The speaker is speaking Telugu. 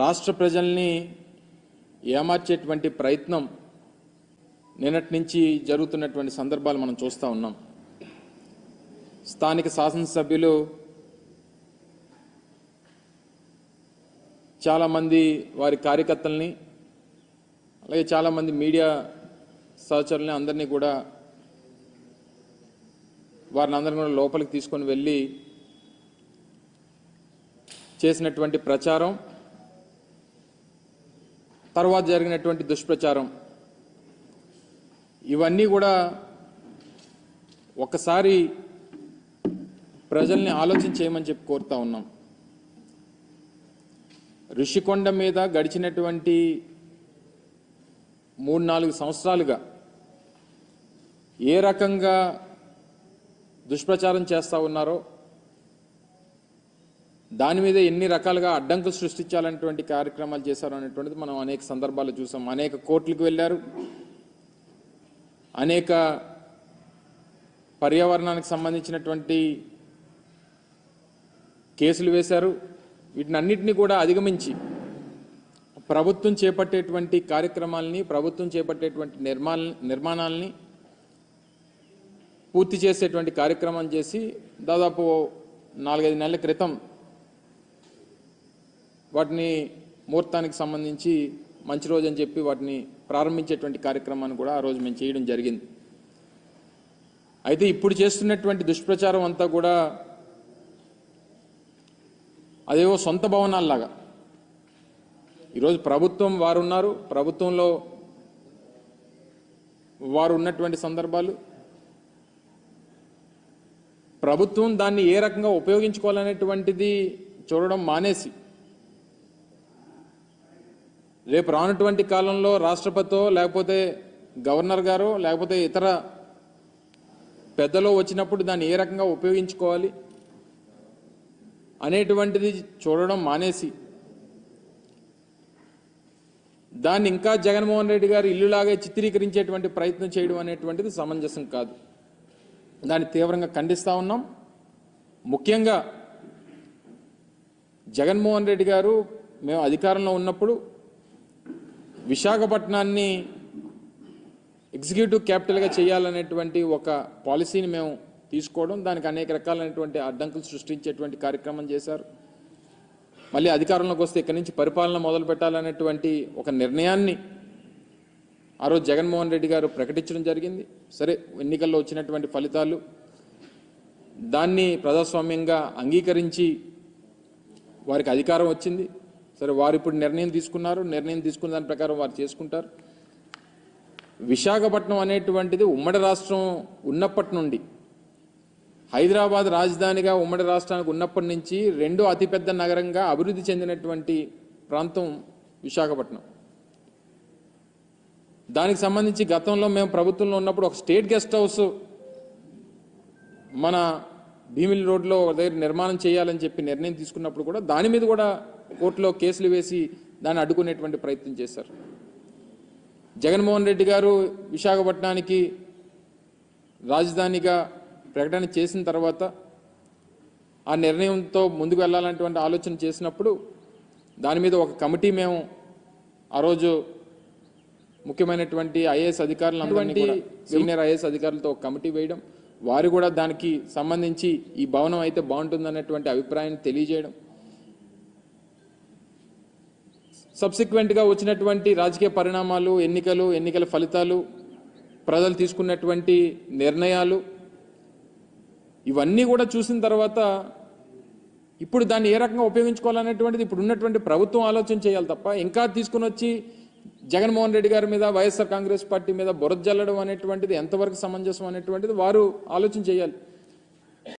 రాష్ట్ర ప్రజల్ని ఏమార్చేటువంటి ప్రయత్నం నిన్నటి నుంచి జరుగుతున్నటువంటి సందర్భాలు మనం చూస్తూ ఉన్నాం స్థానిక శాసనసభ్యులు చాలామంది వారి కార్యకర్తల్ని అలాగే చాలామంది మీడియా సహచరుల్ని అందరినీ కూడా వారిని అందరిని కూడా లోపలికి తీసుకొని వెళ్ళి చేసినటువంటి ప్రచారం తర్వాత జరిగినటువంటి దుష్ప్రచారం ఇవన్నీ కూడా ఒకసారి ప్రజల్ని ఆలోచన చేయమని చెప్పి కోరుతా ఉన్నాం ఋషికొండ మీద గడిచినటువంటి మూడు నాలుగు సంవత్సరాలుగా ఏ రకంగా దుష్ప్రచారం చేస్తూ ఉన్నారో దాని మీద ఎన్ని రకాలుగా అడ్డంకులు సృష్టించాలనేటువంటి కార్యక్రమాలు చేశారు అనేటువంటిది మనం అనేక సందర్భాలు చూసాం అనేక కోర్టులకు వెళ్ళారు అనేక పర్యావరణానికి సంబంధించినటువంటి కేసులు వేశారు వీటిని అన్నిటినీ కూడా అధిగమించి ప్రభుత్వం చేపట్టేటువంటి కార్యక్రమాలని ప్రభుత్వం చేపట్టేటువంటి నిర్మాణ నిర్మాణాలని పూర్తి చేసేటువంటి కార్యక్రమం చేసి దాదాపు నాలుగైదు నెలల క్రితం వాటిని ముహూర్తానికి సంబంధించి మంచి రోజు అని చెప్పి వాటిని ప్రారంభించేటువంటి కార్యక్రమాన్ని కూడా ఆ రోజు మేము చేయడం జరిగింది అయితే ఇప్పుడు చేస్తున్నటువంటి దుష్ప్రచారం అంతా కూడా అదేవో సొంత భవనాల్లాగా ఈరోజు ప్రభుత్వం వారు ఉన్నారు ప్రభుత్వంలో వారు ఉన్నటువంటి సందర్భాలు ప్రభుత్వం దాన్ని ఏ రకంగా ఉపయోగించుకోవాలనేటువంటిది చూడడం మానేసి రేపు రానటువంటి కాలంలో రాష్ట్రపతితో లేకపోతే గవర్నర్ గారు లేకపోతే ఇతర పెద్దలో వచ్చినప్పుడు దాన్ని ఏ రకంగా ఉపయోగించుకోవాలి అనేటువంటిది చూడడం మానేసి దాన్ని ఇంకా జగన్మోహన్ రెడ్డి గారు ఇల్లులాగే చిత్రీకరించేటువంటి ప్రయత్నం చేయడం అనేటువంటిది సమంజసం కాదు దాన్ని తీవ్రంగా ఖండిస్తూ ఉన్నాం ముఖ్యంగా జగన్మోహన్ రెడ్డి గారు మేము అధికారంలో ఉన్నప్పుడు విశాఖపట్నాన్ని ఎగ్జిక్యూటివ్ క్యాపిటల్గా చేయాలనేటువంటి ఒక పాలసీని మేము తీసుకోవడం దానికి అనేక రకాలైనటువంటి అడ్డంకులు సృష్టించేటువంటి కార్యక్రమం చేశారు మళ్ళీ అధికారంలోకి వస్తే ఇక్కడి నుంచి పరిపాలన మొదలు పెట్టాలనేటువంటి ఒక నిర్ణయాన్ని ఆ రోజు జగన్మోహన్ రెడ్డి గారు ప్రకటించడం జరిగింది సరే ఎన్నికల్లో వచ్చినటువంటి ఫలితాలు దాన్ని ప్రజాస్వామ్యంగా అంగీకరించి వారికి అధికారం వచ్చింది సరే వారు ఇప్పుడు నిర్ణయం తీసుకున్నారు నిర్ణయం తీసుకున్న దాని ప్రకారం వారు చేసుకుంటారు విశాఖపట్నం అనేటువంటిది ఉమ్మడి రాష్ట్రం ఉన్నప్పటి నుండి హైదరాబాద్ రాజధానిగా ఉమ్మడి రాష్ట్రానికి ఉన్నప్పటి నుంచి రెండో అతిపెద్ద నగరంగా అభివృద్ధి చెందినటువంటి ప్రాంతం విశాఖపట్నం దానికి సంబంధించి గతంలో మేము ప్రభుత్వంలో ఉన్నప్పుడు ఒక స్టేట్ గెస్ట్ హౌస్ మన భీమిలి రోడ్లో ఒక దగ్గర నిర్మాణం చేయాలని చెప్పి నిర్ణయం తీసుకున్నప్పుడు కూడా దాని మీద కూడా కోర్టులో కేసులు వేసి దాన్ని అడ్డుకునేటువంటి ప్రయత్నం చేశారు జగన్మోహన్ రెడ్డి గారు విశాఖపట్నానికి రాజధానిగా ప్రకటన చేసిన తర్వాత ఆ నిర్ణయంతో ముందుకు వెళ్ళాలనేటువంటి ఆలోచన చేసినప్పుడు దాని మీద ఒక కమిటీ మేము ఆ రోజు ముఖ్యమైనటువంటి ఐఏఎస్ అధికారులు అందరినీ సీనియర్ ఐఏఎస్ అధికారులతో ఒక కమిటీ వేయడం వారు కూడా దానికి సంబంధించి ఈ భవనం అయితే బాగుంటుందన్నటువంటి అభిప్రాయాన్ని తెలియజేయడం సబ్సిక్వెంట్గా వచ్చినటువంటి రాజకీయ పరిణామాలు ఎన్నికలు ఎన్నికల ఫలితాలు ప్రజలు తీసుకున్నటువంటి నిర్ణయాలు ఇవన్నీ కూడా చూసిన తర్వాత ఇప్పుడు దాన్ని ఏ రకంగా ఉపయోగించుకోవాలనేటువంటిది ఇప్పుడు ఉన్నటువంటి ప్రభుత్వం ఆలోచన చేయాలి తప్ప ఇంకా తీసుకుని వచ్చి జగన్మోహన్ రెడ్డి గారి మీద వైఎస్ఆర్ కాంగ్రెస్ పార్టీ మీద బురద జల్లడం అనేటువంటిది ఎంతవరకు సమంజసం అనేటువంటిది వారు ఆలోచన చేయాలి